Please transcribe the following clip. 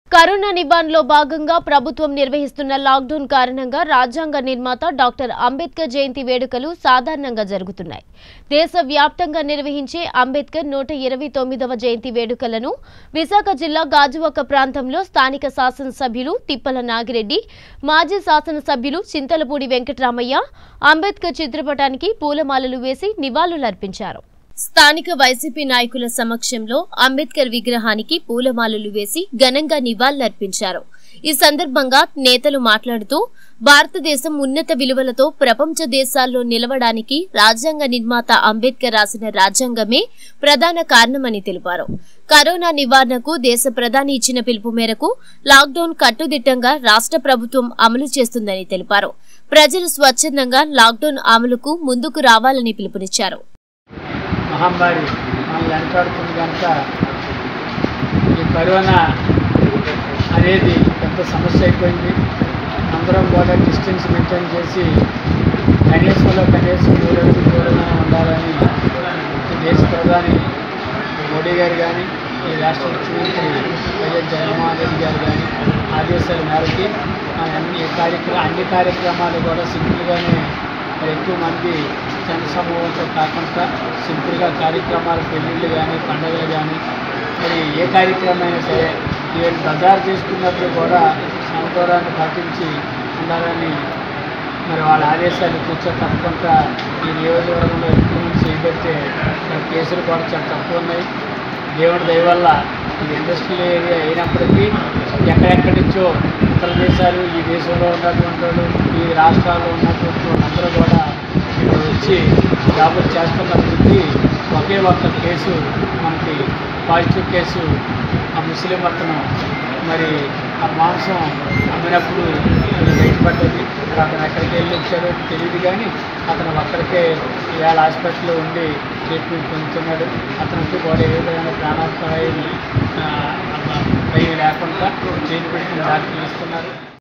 corona నివారణలో భాగంగా ప్రభుత్వం నిర్వహిస్తున్న లాక్డౌన్ కారణంగా రాజ్యాంగ నిర్మాత డాక్టర్ అంబేద్కర్ జయంతి వేడుకలు సాధారణంగా జరుగుతున్నాయి దేశవ్యాప్తంగా నిర్వహించే అంబేద్కర్ నూట ఇరవై తొమ్మిదవ జయంతి వేడుకలను విశాఖ జిల్లా గాజువాక ప్రాంతంలో స్థానిక శాసనసభ్యులు తిప్పల నాగిరెడ్డి మాజీ శాసనసభ్యులు చింతలపూడి వెంకటరామయ్య అంబేద్కర్ చిత్రపటానికి పూలమాలలు వేసి నివాళులర్పించారు స్థానిక వైసీపీ నాయకుల సమక్షంలో అంబేద్కర్ విగ్రహానికి పూలమాలలు వేసి ఘనంగా నివాళులర్పించారు ఈ సందర్భంగా నేతలు మాట్లాడుతూ భారతదేశం ఉన్నత విలువలతో ప్రపంచ దేశాల్లో నిలవడానికి రాజ్యాంగ నిర్మాత అంబేద్కర్ రాసిన రాజ్యాంగమే ప్రధాన కారణమని తెలిపారు కరోనా నివారణకు దేశ ప్రధాని ఇచ్చిన పిలుపు మేరకు లాక్డౌన్ కట్టుదిట్టంగా రాష్ట్ర ప్రభుత్వం అమలు చేస్తుందని తెలిపారు ప్రజలు స్వచ్ఛందంగా లాక్డౌన్ అమలుకు ముందుకు రావాలని పిలుపునిచ్చారు మహమ్మారి మనం వెనకాడుతుంది కనుక ఈ కరోనా అనేది పెద్ద సమస్య అయిపోయింది అందరం కూడా డిస్టెన్స్ మెయింటైన్ చేసి కనీసంలో కనీసం మూడు అడుగులు దూరంగా ఉండాలని ఈ దేశ ప్రధాని మోడీ గారు కానీ ఈ రాష్ట్ర ముఖ్యమంత్రి వైఎస్ జగన్మోహన్ రెడ్డి గారు కానీ ఆదేశాల మేరకి ఆ అన్ని కార్యక్రమ అన్ని కార్యక్రమాలు కూడా సింపుల్గానే మరి ఎక్కువ మంది జన సమూహంతో కాకుండా సింపుల్గా కార్యక్రమాలు పెళ్ళిళ్ళు కానీ పండుగలు కానీ మరి ఏ కార్యక్రమం అయినా సరే వీళ్ళు బజార్ చేసుకున్నప్పుడు కూడా సమదూరాన్ని పాటించి ఉండాలని మరి వాళ్ళ ఆదేశాలు కూర్చో తప్పకుండా ఈ నియోజకవర్గంలో ఎక్కువ మంది చేయబెడితే మరి కేసులు కూడా చాలా తక్కువ ఉన్నాయి దేవుడి దయ వల్ల ఇది ఇండస్ట్రియల్ ఏరియా అయినప్పటికీ ఎక్కడెక్కడి నుంచో ఇతర దేశాలు ఈ దేశంలో ఉన్నటువంటి వాళ్ళు ఈ రాష్ట్రాల్లో ఉన్నటువంటి వాళ్ళందరూ కూడా ఇక్కడ వచ్చి జాబులు చేస్తున్నప్పటికీ ఒకే ఒక్క కేసు మనకి పాజిటివ్ కేసు ఆ ముస్లిం అతను మరి ఆ మాంసం అమ్మినప్పుడు ఇది బయటపడ్డది మరి అతను ఎక్కడికి వెళ్ళి వచ్చాడో తెలియదు కానీ అతను అక్కడికే ఈవేళ హాస్పిటల్లో ఉండి ట్రీట్మెంట్ పొందుతున్నాడు అతనికి కూడా ఏ విధమైన ప్రాణాపాయం ఆ, భయం లేకుండా ట్రీట్మెంట్ డాక్టర్లు ఇస్తున్నారు